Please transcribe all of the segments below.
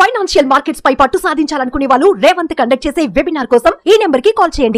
financial markets పై పట్టు సాధించాలనుకునే వాళ్ళు Revanth conduct చేసే వెబినార్ కోసం ఈ నెంబర్ కి కాల్ చేయండి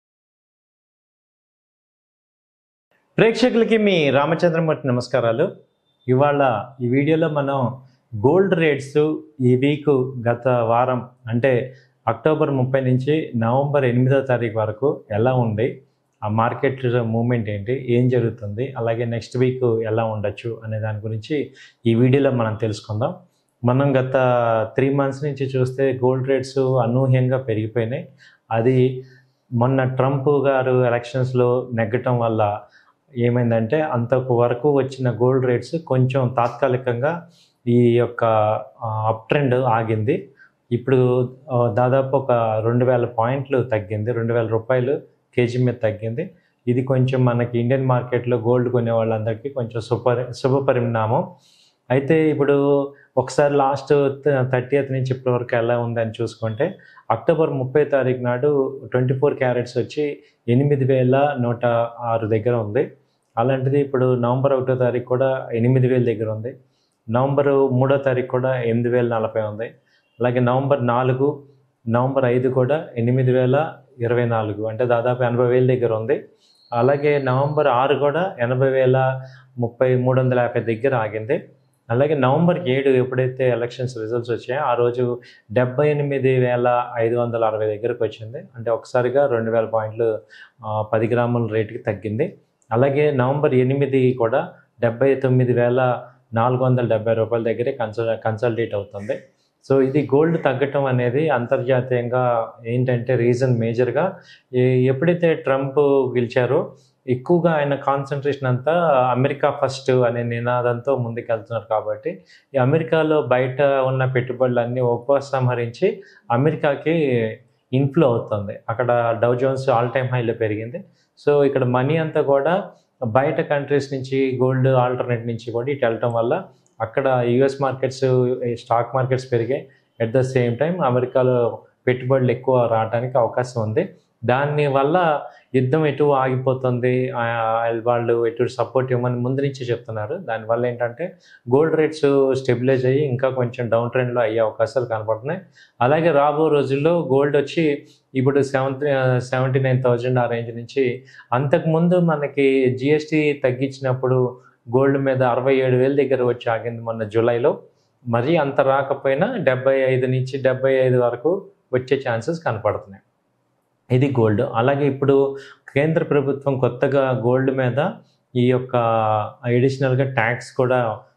ప్రేక్షకులకి మీ రామచంద్రమూర్తి నమస్కారాలు ఇవాళ ఈ వీడియోలో మనం గోల్డ్ రేట్స్ ఈ వీక్ గత వారం అంటే అక్టోబర్ ముప్పై నుంచి నవంబర్ ఎనిమిదో తారీఖు వరకు ఎలా ఉంది ఆ మార్కెట్ మూమెంట్ ఏంటి ఏం జరుగుతుంది అలాగే నెక్స్ట్ వీక్ ఎలా ఉండొచ్చు అనే దాని గురించి ఈ వీడియోలో మనం తెలుసుకుందాం మనం గత త్రీ మంత్స్ నుంచి చూస్తే గోల్డ్ రేట్స్ అనూహ్యంగా పెరిగిపోయినాయి అది మొన్న ట్రంప్ గారు ఎలక్షన్స్లో నెగ్గటం వల్ల ఏమైందంటే అంతకు వరకు వచ్చిన గోల్డ్ రేట్స్ కొంచెం తాత్కాలికంగా ఈ యొక్క అప్ ట్రెండ్ ఆగింది ఇప్పుడు ఆ, దాదాపు ఒక రెండు వేల పాయింట్లు తగ్గింది రెండు వేల రూపాయలు కేజీ మీద తగ్గింది ఇది కొంచెం మనకి ఇండియన్ మార్కెట్లో గోల్డ్ కొనే వాళ్ళందరికీ కొంచెం శుభ శుభ పరిణామం అయితే ఇప్పుడు ఒకసారి లాస్ట్ థర్టీ నుంచి ఇప్పటి వరకు ఎలా ఉందని చూసుకుంటే అక్టోబర్ ముప్పై తారీఖు నాడు ట్వంటీ ఫోర్ క్యారెట్స్ వచ్చి ఎనిమిది వేల నూట ఆరు దగ్గర ఉంది అలాంటిది ఇప్పుడు నవంబర్ ఒకటో తారీఖు కూడా ఎనిమిది వేల దగ్గర ఉంది నవంబర్ మూడో తారీఖు కూడా ఎనిమిది వేల నలభై ఉంది అలాగే నవంబర్ నాలుగు నవంబర్ ఐదు కూడా ఎనిమిది వేల ఇరవై నాలుగు అంటే దాదాపు ఎనభై వేల దగ్గర ఉంది అలాగే నవంబర్ ఆరు కూడా ఎనభై వేల ముప్పై మూడు వందల యాభై దగ్గర ఆగింది అలాగే నవంబర్ ఏడు ఎప్పుడైతే ఎలక్షన్స్ రిజల్ట్స్ వచ్చాయో ఆ రోజు డెబ్బై ఎనిమిది వేల ఐదు వందల అరవై దగ్గరకు వచ్చింది అంటే ఒకసారిగా రెండు వేల పాయింట్లు ఆ, పది గ్రాముల రేటుకి తగ్గింది అలాగే నవంబర్ ఎనిమిది కూడా డెబ్బై తొమ్మిది వేల నాలుగు వందల డెబ్బై రూపాయల దగ్గరే కన్సల్ కన్సల్టేట్ అవుతుంది సో ఇది గోల్డ్ తగ్గటం అనేది అంతర్జాతీయంగా ఏంటంటే రీజన్ మేజర్గా ఎప్పుడైతే ట్రంప్ గెలిచారో ఎక్కువగా ఆయన కాన్సన్ట్రేషన్ అంతా అమెరికా ఫస్ట్ అనే నినాదంతో ముందుకెళ్తున్నారు కాబట్టి ఈ అమెరికాలో బయట ఉన్న పెట్టుబడులన్నీ ఉపసంహరించి అమెరికాకి ఇన్ఫ్లో అవుతుంది అక్కడ డౌ జోన్స్ ఆల్ టైమ్ హైలో పెరిగింది సో ఇక్కడ మనీ అంతా కూడా బయట కంట్రీస్ నుంచి గోల్డ్ ఆల్టర్నేట్ నుంచి కూడా ఇటు వెళ్ళటం వల్ల అక్కడ యుఎస్ మార్కెట్స్ స్టాక్ మార్కెట్స్ పెరిగాయి ఎట్ ద సేమ్ టైం అమెరికాలో పెట్టుబడులు ఎక్కువ రావడానికి అవకాశం ఉంది దాని వల్ల యుద్ధం ఎటు ఆగిపోతుంది ఆ, వాళ్ళు ఎటు సపోర్ట్ ఇవ్వమని ముందు నుంచి చెప్తున్నారు దానివల్ల ఏంటంటే గోల్డ్ రేట్స్ స్టెబిలైజ్ అయ్యి ఇంకా కొంచెం డౌన్ ట్రెండ్లో అయ్యే అవకాశాలు కనపడుతున్నాయి అలాగే రాబో రోజుల్లో గోల్డ్ వచ్చి ఇప్పుడు సెవెంత్ సెవెంటీ నైన్ థౌజండ్ ఆ రేంజ్ నుంచి అంతకుముందు మనకి జిఎస్టీ తగ్గించినప్పుడు గోల్డ్ మీద అరవై ఏడు వేల దగ్గర వచ్చి ఆగింది మొన్న జూలైలో మరీ అంత రాకపోయినా డెబ్బై ఐదు నుంచి డెబ్బై ఐదు వరకు వచ్చే ఛాన్సెస్ కనపడుతున్నాయి ఇది గోల్డ్ అలాగే ఇప్పుడు కేంద్ర ప్రభుత్వం కొత్తగా గోల్డ్ మీద ఈ యొక్క అడిషనల్గా ట్యాక్స్ కూడా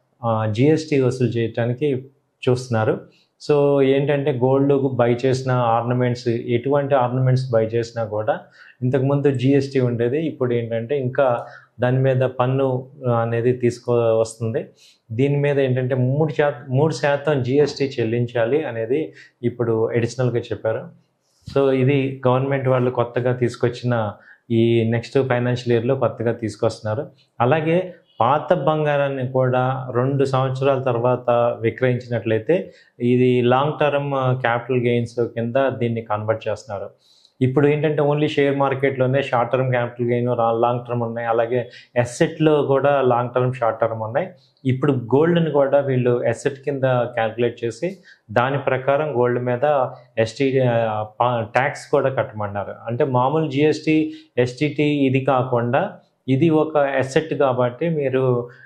జిఎస్టీ వసూలు చేయడానికి చూస్తున్నారు సో ఏంటంటే గోల్డ్ బై చేసిన ఆర్నమెంట్స్ ఎటువంటి ఆర్నమెంట్స్ బై చేసినా కూడా ఇంతకుముందు జిఎస్టీ ఉండేది ఇప్పుడు ఏంటంటే ఇంకా దాని మీద పన్ను అనేది తీసుకో వస్తుంది దీని మీద ఏంటంటే మూడు శాతం మూడు శాతం జిఎస్టీ చెల్లించాలి అనేది ఇప్పుడు అడిషనల్గా చెప్పారు సో ఇది గవర్నమెంట్ వాళ్ళు కొత్తగా తీసుకొచ్చిన ఈ నెక్స్ట్ ఫైనాన్షియల్ ఇయర్లో కొత్తగా తీసుకొస్తున్నారు అలాగే పాత బంగారాన్ని కూడా రెండు సంవత్సరాల తర్వాత విక్రయించినట్లయితే ఇది లాంగ్ టర్మ్ క్యాపిటల్ గెయిన్స్ కింద దీన్ని కన్వర్ట్ చేస్తున్నారు ఇప్పుడు ఏంటంటే ఓన్లీ షేర్ మార్కెట్లోనే short term capital gain long term ఉన్నాయి అలాగే ఎస్సెట్లో కూడా లాంగ్ టర్మ్ షార్ట్ టర్మ్ ఉన్నాయి ఇప్పుడు గోల్డ్ని కూడా వీళ్ళు ఎసెట్ కింద క్యాల్కులేట్ చేసి దాని ప్రకారం గోల్డ్ మీద ఎస్టీ ట్యాక్స్ కూడా కట్టమన్నారు అంటే మామూలు జిఎస్టీ ఎస్టీటీ ఇది కాకుండా ఇది ఒక ఎసెట్ కాబట్టి మీరు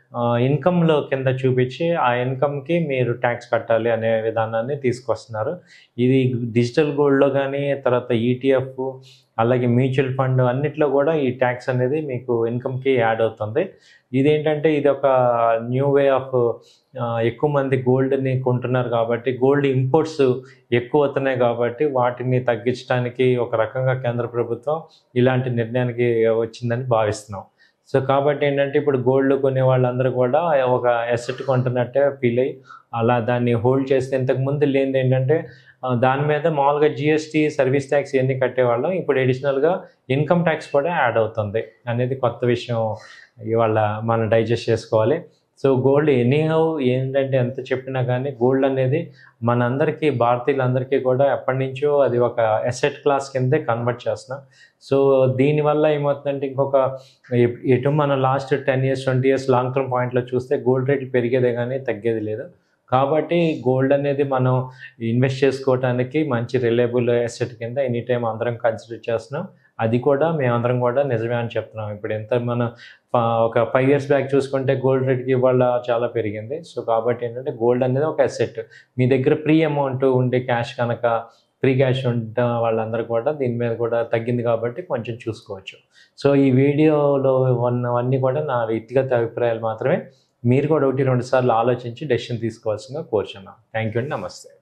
ఇన్కంలో కింద చూపించి ఆ ఇన్కమ్కి మీరు ట్యాక్స్ కట్టాలి అనే విధానాన్ని తీసుకొస్తున్నారు ఇది డిజిటల్ గోల్డ్లో కానీ తర్వాత ఈటీఎఫ్ అలాగే మ్యూచువల్ ఫండ్ అన్నిట్లో కూడా ఈ ట్యాక్స్ అనేది మీకు ఇన్కమ్కి యాడ్ అవుతుంది ఇదేంటంటే ఇది ఒక న్యూ వే ఆఫ్ ఎక్కువ మంది గోల్డ్ని కొంటున్నారు కాబట్టి గోల్డ్ ఇంపోర్ట్స్ ఎక్కువ అవుతున్నాయి కాబట్టి వాటిని తగ్గించడానికి ఒక రకంగా కేంద్ర ప్రభుత్వం ఇలాంటి నిర్ణయానికి వచ్చిందని భావిస్తున్నాం సో కాబట్టి ఏంటంటే ఇప్పుడు గోల్డ్ కొనే వాళ్ళందరూ కూడా ఒక ఎసెట్ కొంటున్నట్టే ఫీల్ అయ్యి అలా దాన్ని హోల్డ్ చేస్తే ఇంతకు ముందు లేనిది ఏంటంటే ఆ, దాని మీద మామూలుగా జిఎస్టీ సర్వీస్ ట్యాక్స్ ఇవన్నీ కట్టేవాళ్ళం ఇప్పుడు అడిషనల్గా ఇన్కమ్ ట్యాక్స్ కూడా యాడ్ అవుతుంది అనేది కొత్త విషయం ఇవాళ మనం డైజెస్ట్ చేసుకోవాలి సో గోల్డ్ ఎనీహౌ ఏంటంటే ఎంత చెప్పినా కానీ గోల్డ్ అనేది మనందరికీ భారతీయులందరికీ కూడా ఎప్పటి నుంచో అది ఒక ఎసెట్ క్లాస్ కిందే కన్వర్ట్ చేస్తున్నాం సో దీనివల్ల ఏమవుతుందంటే ఇంకొక ఎ- ఎటు మనం last ten years twenty years long term పాయింట్లో చూస్తే గోల్డ్ రేట్లు పెరిగేదే కానీ తగ్గేది లేదు కాబట్టి గోల్డ్ అనేది మనం ఇన్వెస్ట్ చేసుకోవడానికి మంచి రిలయబుల్ అసెట్ కింద ఎనీ టైం అందరం కన్సిడర్ చేస్తున్నాం అది కూడా మేమందరం కూడా నిజమే అని చెప్తున్నాం ఇప్పుడు ఎంత మన ప- ఒక ఫైవ్ ఇయర్స్ బ్యాక్ చూసుకుంటే గోల్డ్ రేట్కి ఇవాళ చాలా పెరిగింది సో కాబట్టి ఏంటంటే గోల్డ్ అనేది ఒక అసెట్ మీ దగ్గర ప్రీ అమౌంట్ ఉండే క్యాష్ కనుక ఫ్రీ క్యాష్ ఉంటే వాళ్ళందరూ కూడా దీని మీద కూడా తగ్గింది కాబట్టి కొంచెం చూసుకోవచ్చు సో ఈ వీడియోలో ఉన్నవన్నీ కూడా నా వ్యక్తిగత అభిప్రాయాలు మాత్రమే మీరు కూడా ఒకటి రెండు సార్లు ఆలోచించి డెసిషన్ తీసుకోవాల్సిందిగా కోరుచున్నాను థ్యాంక్ యూ అండి నమస్తే